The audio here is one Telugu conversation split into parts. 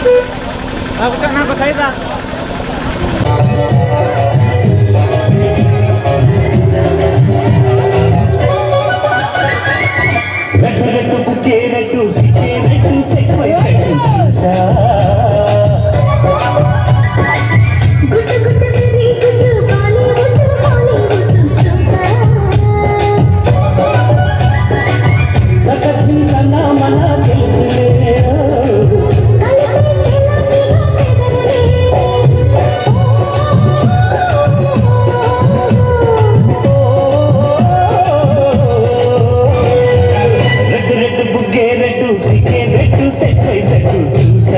నాకు నాకు సైడ్ రా రెడ్డు రెడ్డు బుక్కే రెడ్డు సిక్కే రెడ్డు సెక్స్ వై సెక్స్ చూసా గుట్టు గుట్టు వెరీ గుట్టు బాలీవుడ్ హాలీవుడ్ చూసా రకథిన్ కన్నా మన తెలుసులే కలిపి చెలపిగా పెదవులే రెడ్డు రెడ్డు బుక్కే రెడ్డు సిక్కే రెడ్డు సెక్స్ వై సెక్స్ చూసా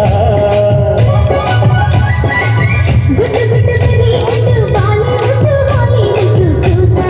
గుట్టు గుట్టు వెరీ గుట్టు బాలీవుడ్ హాలీవుడ్ చూసా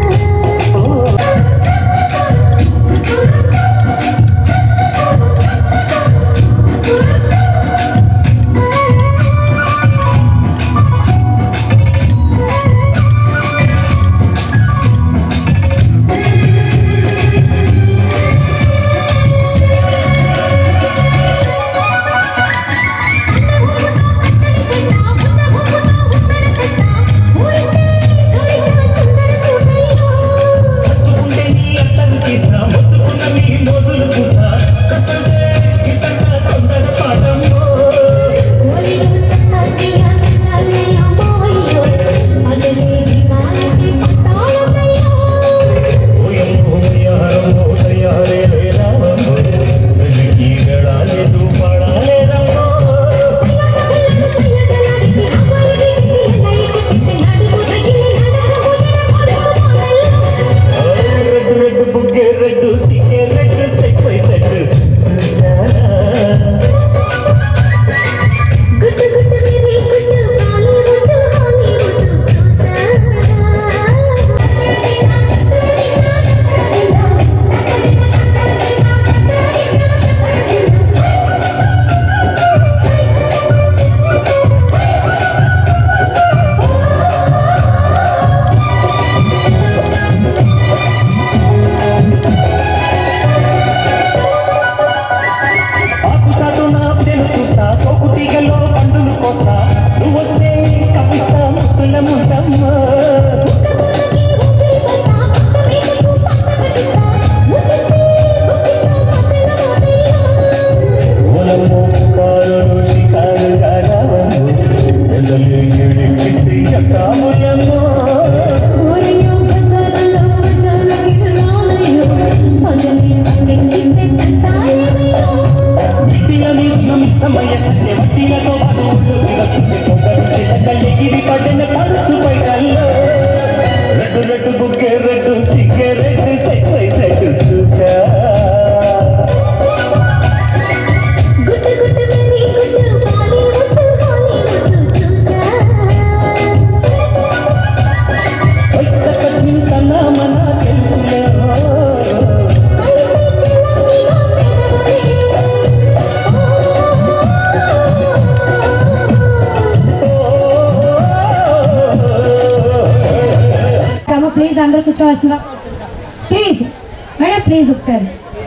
ముట్టుకుంటే నీ అర్థం తీసా ముట్టుకున్న నీ మోజులు చూసా కసంటే కిసంట తొందర పాఠంలో ఓయమ్మో యారమ్మో తయారే రావమ్మో వెలికి గడాలేదు పడాలేదమ్మో రెడ్డు రెడ్డు బుగ్గే రెడ్డు సిక్కే రెడ్డు సెక్స్ వై సెట్ చూసా గుట్టు గుట్టు వెరీ గుట్టు బాలీవుడ్ హాలీవుడ్ చూసా ఆకు చాటు నా పెను చూస్తా సోకు తీగలో పండులు కోస్తా నువ్వు వస్తే కప్పిస్తా ముక్కుల ముంటమ్మా ఓలమ్మో కారులు షికారు కారావమ్మో ఎల్లలు ఎడిపిస్తే ఎక్కాములమ్మో విద్యని సమయ సత్య వడ్డీలతో పాటు వివసించే కొబ్బరి చిలకలు ఎగిరి పడిన పరుచు బయటల్లో రెడ్డు రెడ్డు బుగ్గే రెడ్డు సిగ్గే రెడ్డు సెక్స్ సెట్ చూసా వైద్య కన్నా మన తెలుసులే కమ ప్లీజ్ అందరూ కూర్చోవాల్సిందిగా ప్లీజ్ మేడం ప్లీజ్ ఒకసారి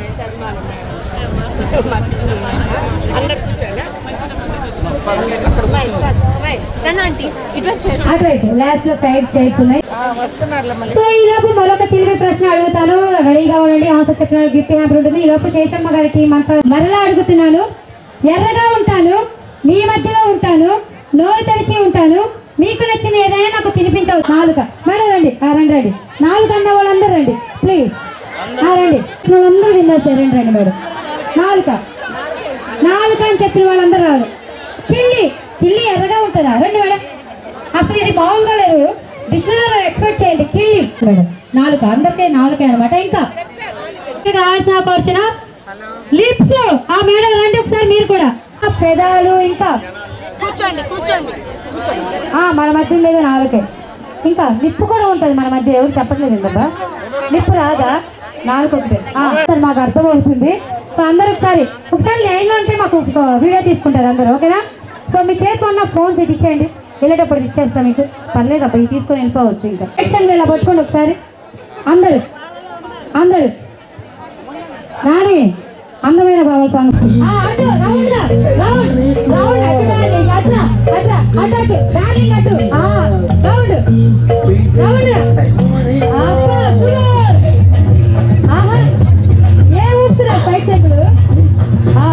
అటువైపు లాస్ట్ లో సైడ్ చైర్స్ ఉన్నాయి సో ఈ లోపు మరొక చిలిపి ప్రశ్న అడుగుతాను రెడీగా ఉండండి ఆన్సర్ చెప్పడానికి గిఫ్ట్ హ్యాంపర్ ఉంటుంది ఈ లోపు శేషమ్మ గారి టీం అంతా మరలా అడుగుతున్నాను ఎర్రగా ఉంటాను మీ మధ్యలో ఉంటాను నోరు తెరిచి ఉంటాను మీకు నచ్చిన ఏదైనా నాకు తినిపించవు నాలుక మేడం రండి ఆ, రండి రండి నాలుగు అన్న వాళ్ళందరూ రండి ప్లీజ్ ఆ, రండి వాళ్ళందరూ విన్నారు సార్ రండి రండి మేడం నాలుక నాలుక అని చెప్పిన వాళ్ళందరూ రాదు పిల్లి పిల్లి ఎర్రగా ఉంటుందా రండి మేడం అసలు ఇది బాగుందా లేదు డిక్షనరీలో ఎక్స్పెక్ట్ చేయండి కిల్లి మేడం నాలుక అందరికీ నాలుకే అనమాట ఇంకా కావాల్సిన వచ్చిన లిప్స్ ఆ మేడం రండి ఒకసారి మీరు కూడా ఆ పెదాలు ఇంకా కూర్చోండి కూర్చోండి కూర్చోండి ఆ మన మధ్య ఉండేది నాలుకే ఇంకా నిప్పు కూడా ఉంటుంది మన మధ్య ఎవరు చెప్పట్లేదు కదా నిప్పు రాదా నాలుగు ఒకటి ఆ, సరే మాకు అర్థమవుతుంది సో అందరూ ఒకసారి ఒకసారి లైన్లో ఉంటే మాకు ఒక వీడియో తీసుకుంటారు అందరూ ఓకేనా సో మీ చేతిలో ఉన్న ఫోన్స్ ఇటు ఇచ్చేయండి వెళ్ళేటప్పుడు ఇచ్చేస్తాం మీకు పర్లేదు అప్పుడు ఇది తీసుకొని వెళ్ళిపోవచ్చు ఇంకా యాక్షన్ ఇలా పట్టుకోండి ఒకసారి అందరూ అందరూ రాని అందమైన బాబా సాంగ్ ఆ, అటు రౌండ్ గా, రౌండ్ రౌండ్ అటు డార్లింగ్ అట్లా అట్లా అటు అటు డార్లింగ్ అటు ఆ, రౌండ్ రౌండ్ అబ్బా, సూపర్. ఆహా ఏ ఊపుతున్నారు పై చేతులు ఆ,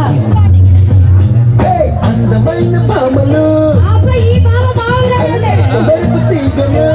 అందమైన భామలు అబ్బా ఈ బావ బాగుంది మెరుపు తీగలు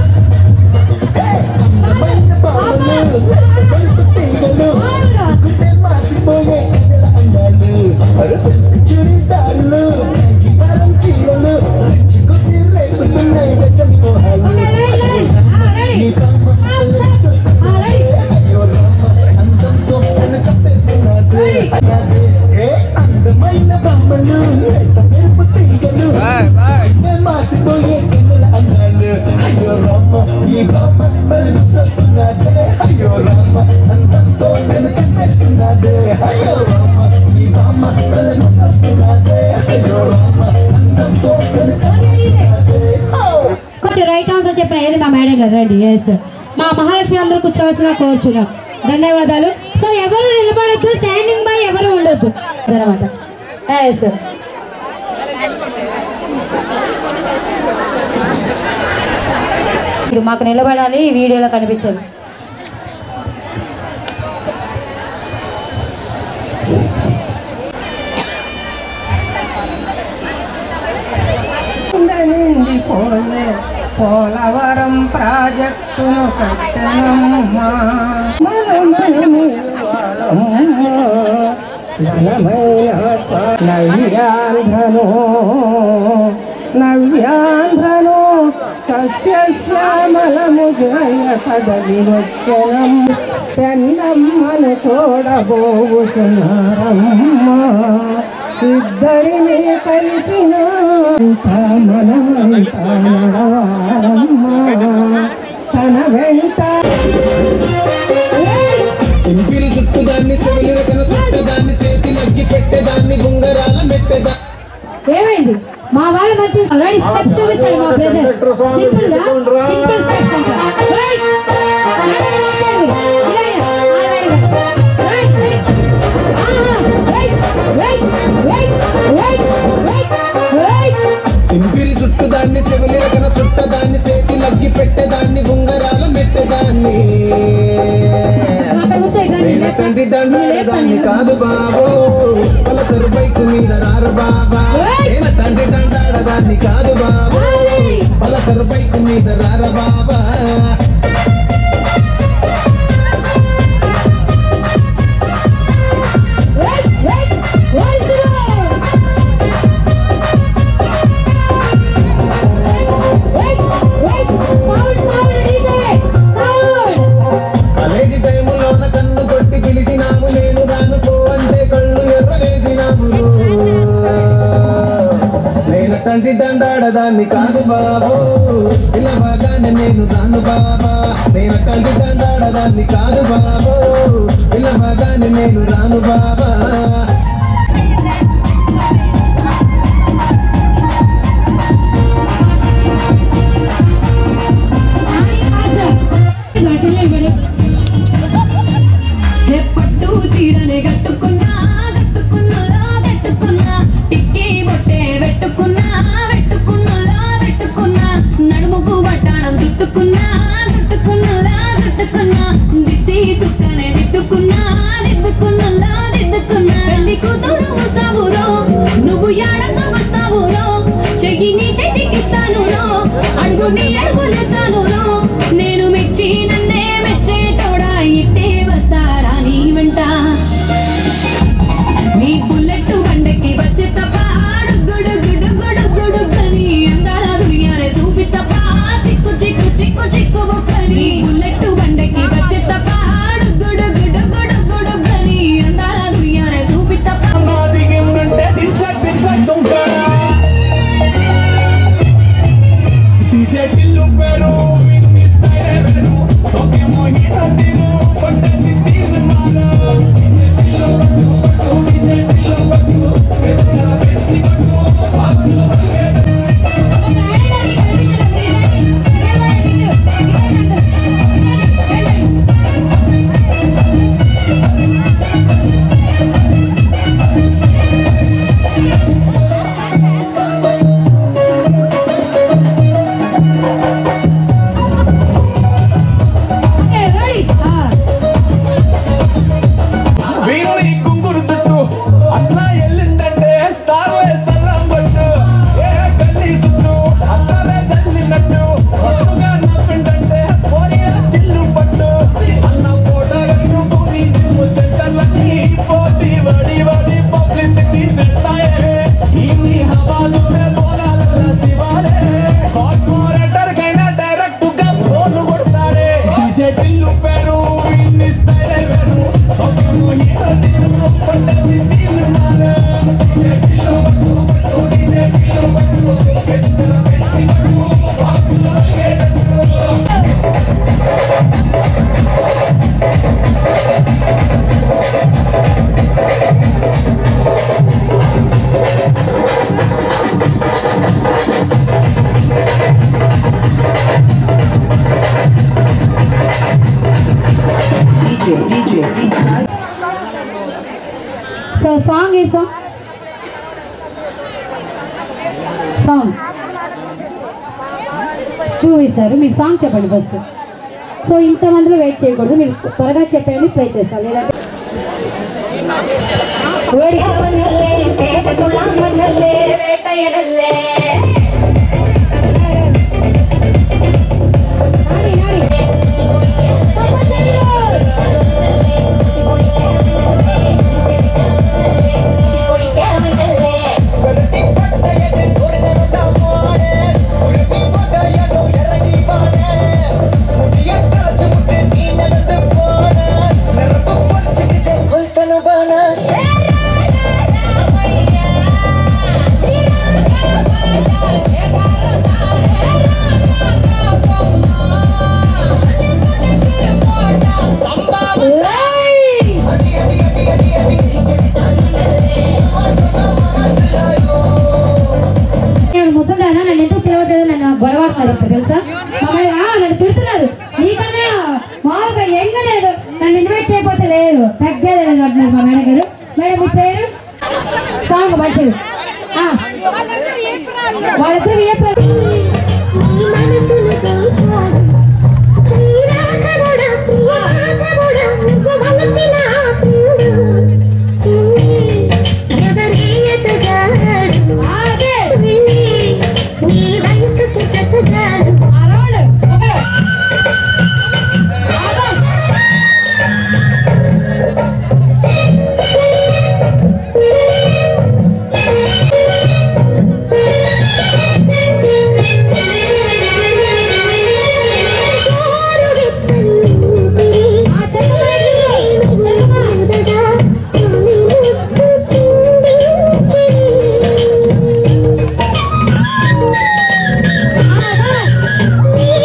అందమైన భామలు మెరుపు తీగలు గుండె మాసిపోయే నెల అందాలు అరసల్కు చుడిదారులు జీవారం చీరలు రుచికొద్ది రేపుతున్నాయి వెచ్చని మోహాలు నీ భామ తొస్తున్నాయి. అయ్యో రామ, అందంతో నన్ను చంపేస్తున్నాడు అలాగే ఏ అందమైన భామలు ఎంత మెరుపు తీగలు గుండె మాసిపోయే నెల అందాలు అయ్యో రామ ఈ భామ బలిపిస్తున్నాడే అయ్యో రామ అందంతో నన్ను చంపేస్తున్నాడే అయ్యో రామ ఈ భామ బలిపిస్తున్నాడే అయ్యో రామ అందంతో నన్ను చంపేస్తున్నాడే ఓ కొంచెం రైట్ ఆన్సర్ చెప్పిన ఏది మా మేడం గారు రండి ఎస్ మా మహాలక్ష్మి అందరూ కూర్చోవలసిన కోరుచున్నాం ధన్యవాదాలు సో ఎవరు నిలబడద్దు స్టాండింగ్ బై ఎవరు ఉండొద్దు తర్వాత ఎస్ ఇది మాకు నిలబడాలి ఈ వీడియోలో కనిపించదు నిండిపోలే పోలవరం ప్రాజెక్టును కట్టనమ్మా మనమని నవ్యాంధ్రను నవ్యాంధ్రను సస్యశ్యామలము జయ కదలి వచ్చనం పెన్నమ్మను చూడబోతున్నారమ్మా ఇద్దరిని కలిసిన మనమంతా నడవారమ్మా తన వెంట సింపిరి చుట్టుదాన్ని సెవిలిన కన సుట్టదాన్ని చేతి నగ్గి పెట్టేదాన్ని ఉంగరాల మెట్టేదా ఏమైంది మా వాళ్ళు మంచి ఆల్రెడీ స్టెప్ చూపిస్తాడు మా బ్రదర్ సింపుల్ గా సింపుల్ స్టెప్ అంట Right. ఆడవాళ్ళు వచ్చేయండి. ఇలా ఇలా. ఆడవాళ్ళుగా. Right, right. ఆహా. Right, right, right, right, right, right. సింపిరి చుట్టుదాన్ని సెవిలిన కన సుట్టదాన్ని చేతి నగ్గి పెట్టేదాన్ని ఉంగరాల మెట్టేదాన్ని అక్కడ కూర్చో, ఇక్కడ నీ లేప. తండ్రి దండాడదాన్ని కాదు బాబో పలసరు బైకు మీద రారు బాబా నేను తండ్రి దండాడదాన్ని కాదు బాబో పలసరు బైకు మీద రార బాబా Right, right. Where's the road? Right, right. Sound, sound, DJ. Sound. College టైములోన కన్ను కొట్టి పిలిచినాము నేను దానుకో అంటే కళ్ళు ఎర్రలేసినాము నేను తండ్రి దండాడదాన్ని కాదు బాబు పిల్లవగానే నేను దాన్ని బాబా నేను తండ్రి దండాడదాన్ని కాదు బాబు పిల్లవగానే నేను రాను బాబా ఏ పట్టు చీరనే కట్టుకున్నా కట్టుకున్నలా కట్టుకున్నా టిక్కి బొట్టే పెట్టుకున్నా పెట్టుకున్నలా పెట్టుకున్నా నడుముకు వడ్డాణం చుట్టుకున్నా చుట్టుకున్నలా చుట్టుకున్నా దిష్టి సుక్కనే దిద్దుకున్నా దిద్దుకున్నలా దిద్దుకున్నా సో సాంగ్ ఏ సాంగ్ సాంగ్ చూపిస్తారు మీ సాంగ్ చెప్పండి ఫస్ట్ సో ఇంతమందిలో వెయిట్ చేయకూడదు మీరు త్వరగా చెప్పండి ప్లే చేస్తాను లేదంటే వేడికవనల్లే, పేటకులామనల్లే, వేటయనల్లే. నాని, నాని. ఏయ్! నేను ముసలిదానా నన్ను ఎందుకు పిలవట్లేదు నన్ను గొడవడుతున్నారు ఇప్పుడు తెలుసా మమ్మల్ని ఆ, నన్ను తిడుతున్నారు నీకన్నా మామూలుగా ఎంగ లేదు నన్ను ఇన్వైట్ చేయకపోతే లేదు తగ్గేది లేదు అంటున్నారు మా మేడం గారు మేడం మీ పేరు సాంగ్ మంచిది ఆ, వాళ్ళిద్దరు ఏ పేరు ఆ, అదే ఆ రౌండ్ ఒకడు. ఆగు. ఆ, చెక్కమ్మ ఎదురు. చెక్కమ్మ. ఆ, ఆ.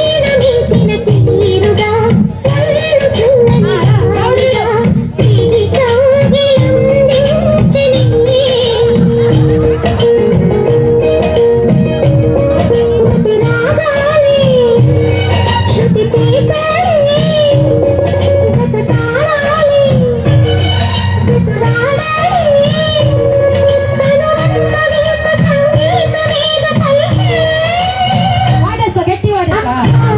వాడేస్తా గట్టి వాడేస్తా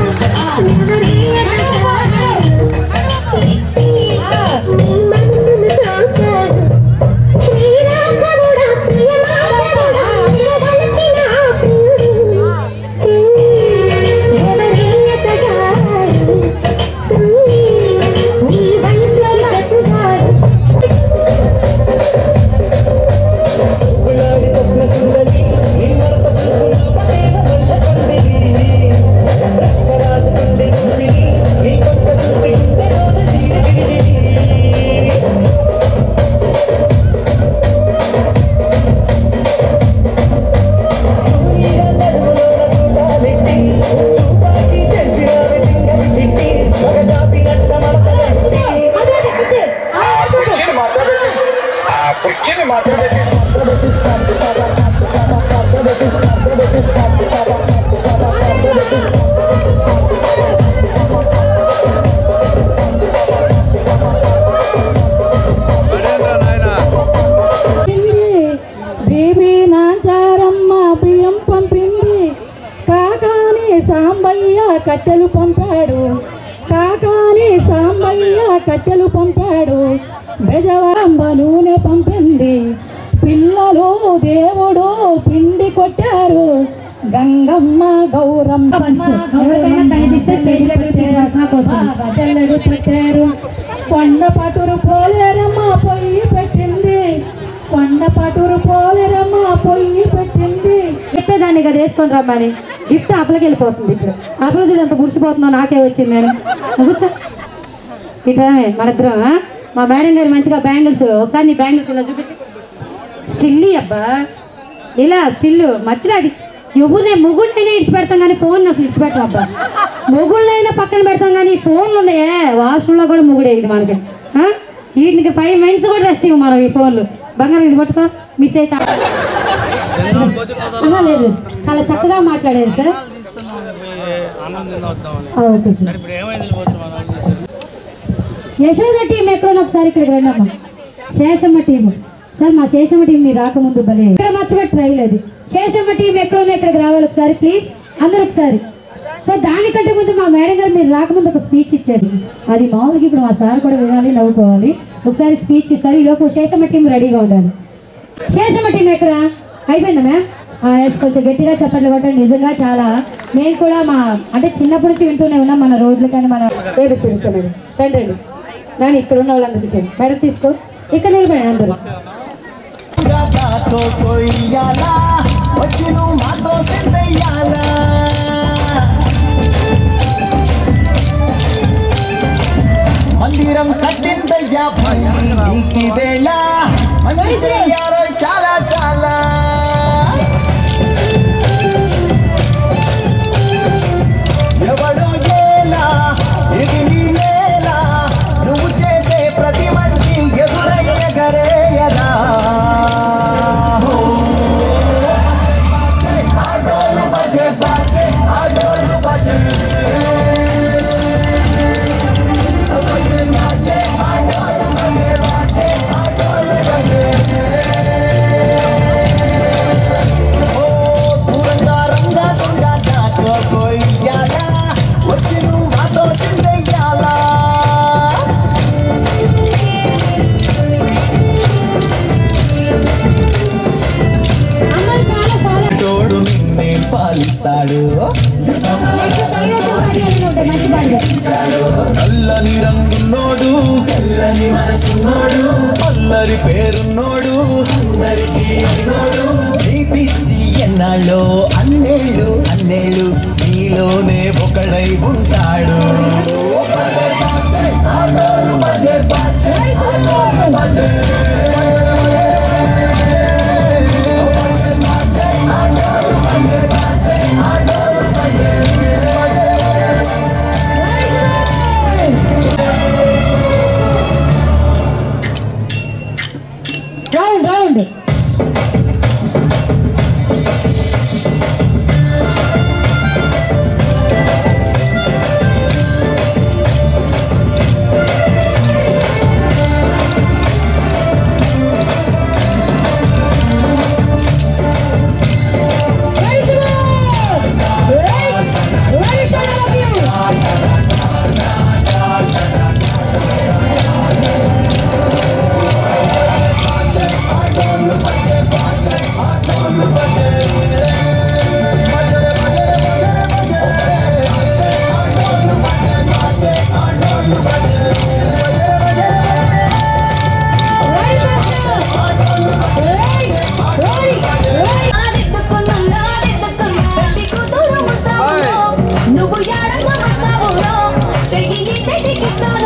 బీబీ నాంచారమ్మ బియ్యం పంపింది కాకాని సాంబయ్య కట్టెలు పంపాడు కాకాని సాంబయ్య కట్టెలు పంపాడు బెజవాంబ నూనె పంపింది పిల్లలు దేవుడు పిండి కొట్టారు గంగమ్మ గౌరమ్మ ఎవరికైనా కనిపిస్తే స్టేజ్ దగ్గర తీసుకురావాల్సిన కోరుతున్నాను. జల్లెడు పెట్టారు కొండ పటురు పోలేరమ్మ పొయ్యి పెట్టింది కొండ పటురు పోలేరమ్మ పొయ్యి పెట్టింది చెప్పేదాన్ని కదా వేసుకొని రమ్మని గిఫ్ట్ అప్పలకి వెళ్ళిపోతుంది ఇప్పుడు అప్పల చూడు ఎంత గుడిసిపోతుందో నాకే వచ్చింది నేను నువ్వు కూర్చో ఇట్లామే మన ఇద్దరం ఆ? మా మేడం గారు మంచిగా బ్యాంగిల్స్ ఒకసారి నీ బ్యాంగిల్స్ ఇలా చూపెట్టి స్టిల్ అబ్బా ఇలా స్టిల్ మధ్యలో అది ఎవరినే మొగుళ్ళైనా ఇడిచి పెడతాం కానీ ఫోన్ అసలు ఇడిచి పెట్టం అబ్బా మొగుళ్ళైనా పక్కన పెడతాం కానీ ఫోన్లు ఉన్నాయే వాష్రూమ్లో కూడా మొగుడే ఇది మనకి ఆ? వీటికి ఫైవ్ మినిట్స్ కూడా రెస్ట్ ఇవ్వం మనం ఈ ఫోన్లు బంగారం ఇది పట్టుకో మిస్ అయితే ఆహా, లేదు చాలా చక్కగా మాట్లాడారు సార్ ఆ, ఓకే సార్ యశోద టీం ఎక్కడ ఒకసారి ఇక్కడికి రండి అమ్మా శేషమ్మ టీము సార్ మా శేషమ్మ టీం మీరు రాకముందు భలే ఇక్కడ మాత్రమే ట్రైల్ అది శేషమ్మ టీం ఎక్కడ ఉన్నా ఇక్కడికి రావాలి ఒకసారి ప్లీజ్ అందరూ ఒకసారి సో దానికంటే ముందు మా మేడం గారు మీరు రాకముందు ఒక స్పీచ్ ఇచ్చారు అది మామూలుగా ఇప్పుడు మా సార్ కూడా వినాలి నవ్వుకోవాలి ఒకసారి స్పీచ్ ఇస్తారు ఈ లోపు శేషమ్మ టీం రెడీగా ఉండాలి శేషమ్మ టీం ఎక్కడ అయిపోయిందా మ్యామ్ ఎస్ కొంచెం గట్టిగా చెప్పండి కొట్టండి నిజంగా చాలా మేము కూడా మా అంటే చిన్నప్పటి నుంచి వింటూనే ఉన్నాం మన రోడ్లు కానీ మన ఏపిస్తారు ఇస్తాం మేడం రండి రండి నాని ఇక్కడ ఉన్న వాళ్ళందరికీ ఇచ్చాను మేడం తీసుకో ఇక్కడ నిలబడండి అందరూ నాతో కొయ్యాలా వచ్చి నువ్వు మాతో సెందయ్యాలా మందిరం కట్టిందయ్యా పల్లి నీకి వేళ మంచి చెయ్యారో చాలా చాలా ఎవడో ఏలా ఇది నీ నేల నువ్వు చేసే ప్రతి మంచి ఎదురయ్య గరేయరా ఆడోలు బజే బాజే ఆడోలు బజే బజే బాజే ఆడోలు బజే బాజే ఆడోలు బజే ఓ దూరంగా రంగా దొంగ నాతో కొయ్యాలా వచ్చి నువ్వు మాతో సిందయ్యాలా అందరూ చాలా ఫాలో తోడు నిన్నే పాలిస్తాడు మంచి పాడు నల్లని రంగున్నోడు తెల్లని మనసున్నోడు అల్లరి పేరున్నోడు అందరికీ అయినోడు నీ పిచ్చి ఎన్నాళ్ళో అన్నేళ్ళు అన్నేళ్ళు నీలోనే ఒకడై ఉంటాడు ఆడోలు బజే బాజే, ఆడోలు బజే. రౌండ్ రౌండ్ నువ్వు ఎడంగా వస్తావురో చెయ్యి చెయ్యికిస్తాను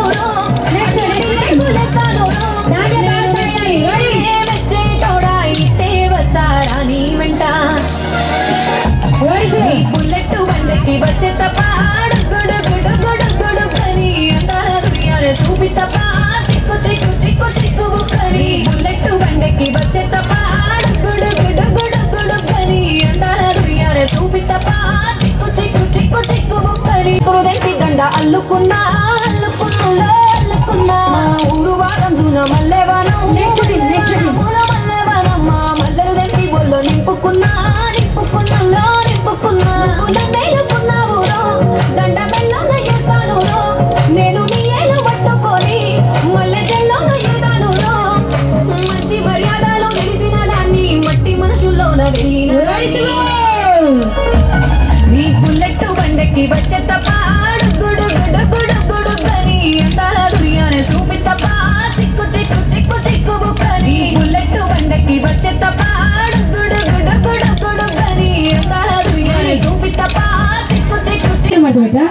వస్తారా నీ వెంట నీ బుల్లెట్ బండకి వచ్చే తప్ప గుడు గుడు గుడు గుడు కని అందాల దుర్యాల చూపి తప్ప చిక్కు చిక్కు చిక్కు చిక్కు కని బుల్లెట్ బండకి వచ్చే తప్ప గుడు గుడు గుడు గుడు కని అందాల దుర్యాల చూపి తప్ప చిక్కు చిక్కు చిక్కు చిక్కు కని కురుదెంటి దండ అల్లుకున్నా అల్లుకున్నులో అల్లుకున్నా మా ఊరు వారం దూన మల్లెవనం Next team, next team. ఊర మల్లెవనమ్మ మల్లెలు దెంటి బొల్లో నింపుకున్నా నింపుకున్నలో నింపుకున్నా నన్నేలుకున్నావు దండ మెల్లోన చేస్తాను నేను నీ ఏలు పట్టుకొని మల్లె జల్లోన ఎగాను మంచి మర్యాదలు తెలిసిన దాన్ని మట్టి మనుషుల్లోన వెళ్ళిన నీ బుల్లెట్ బండకి వచ్చే తప్ప గుడు గుడు గుడు గుడు కని అందాల దుర్యానే చూపి తప్ప చిక్కు చిక్కు చిక్కు చిక్కు బుక్కని బుల్లెట్ బండకి వచ్చే తప్ప గుడు గుడు గుడు గుడు కని అందాల దుర్యానే చూపి తప్ప చిక్కు చిక్కు చిక్కు మాట పెట్టా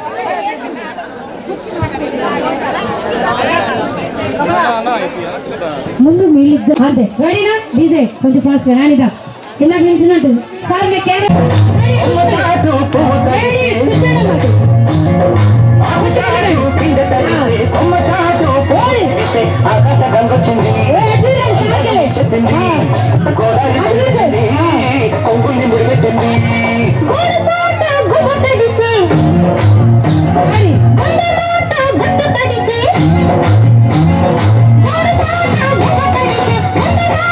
ముందు మీళ్ళిద్దరు అంతే రెడీనా డీజే కొంచెం ఫాస్ట్ రానిదా ఇందాక నిల్చున్నట్టు సార్ మీ కెమెరా కొంగుల్ని ముడిపెట్టింది ఆ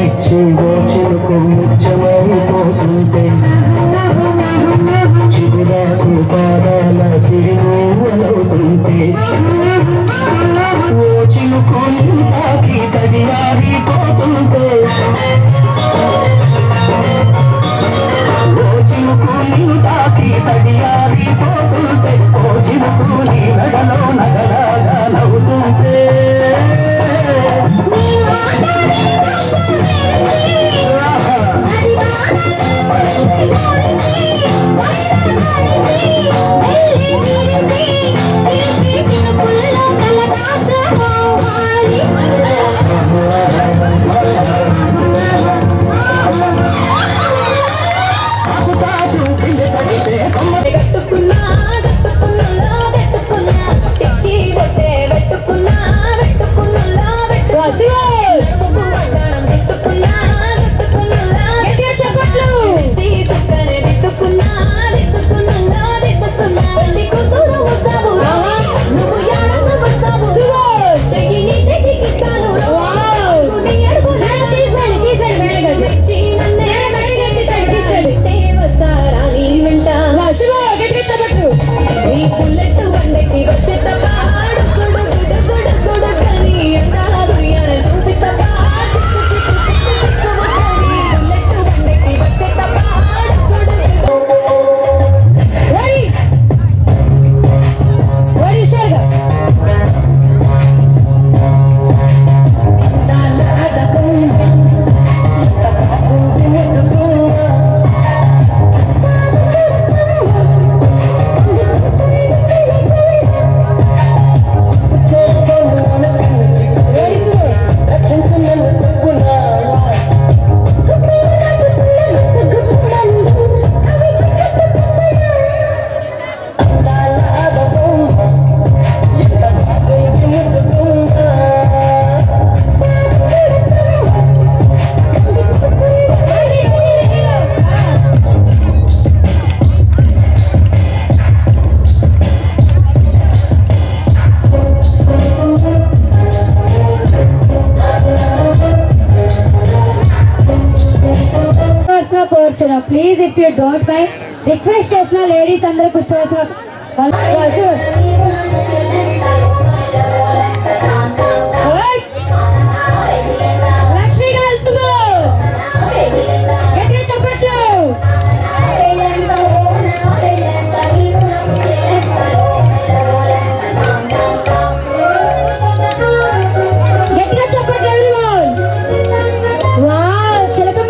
ఇచ్చి చిలుకు ముచ్చమైపోతుంటే చిగురాకు పాదాల సిరిమూలవుతుంటే ఓ చిలుకు తాకి తడియారిపోతుంటే ఓ చిలుకు తాకి తడియారిపోతుంటే ఓ చిలుకు నీ నగలో నగలాగా నవ్వుతుంటే గట్టుకున్నా గట్టుకున్నా గట్టుకున్నా టిక్కి బొట్టే పెట్టుకున్నా పెట్టుకున్నా పెట్టుకున్నా వడ్డాణం చుట్టుకున్నా చుట్టుకున్నా సుక్కనే దిట్టుకున్నా దిట్టుకున్నా దిట్టుకున్నా పెళ్లి కూతురు వస్తావు నువ్వు యాడకు వస్తావు చెయ్యి నీ చెయ్యికిస్తాను నువ్వు నీ అడుగులు మెచ్చి నన్నే పెట్టే వస్తారా నీ వెంట ఈ బుల్లెట్ బండకి వచ్చే తప్ప గుడు గుడు గుడు గుడు కని అంటారు యాన చూపి తప్ప బుల్లెట్ బండకి వచ్చే తప్ప గుడు గుడు కూర్చోడం please if you don't mind request చేసిన లేడీస్ అందరూ కూర్చోవలసిన వాసు. ఓయ్! లక్ష్మి గర్ల్స్ గట్టిగా చప్పట్లు గట్టిగా చప్పట్లు everyone. వావ్ చిలకమ్మ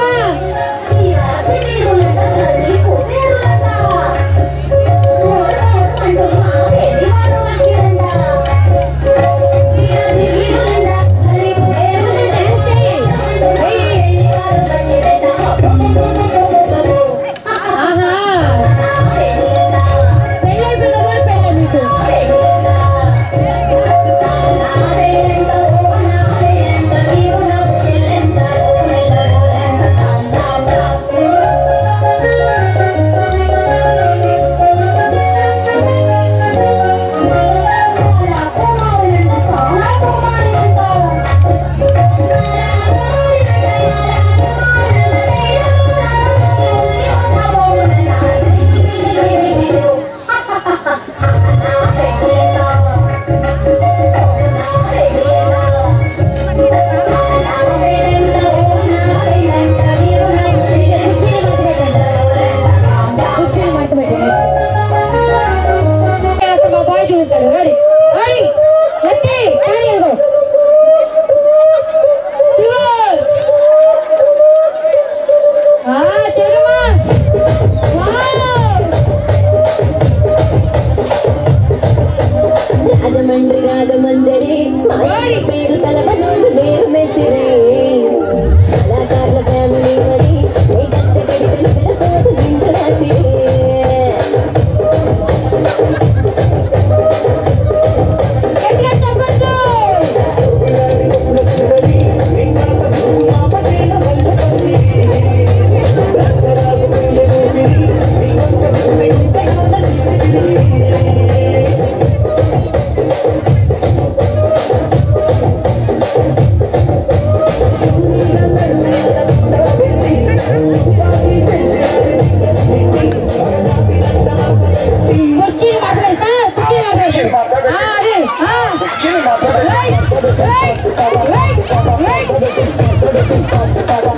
Yeah. పాట పాట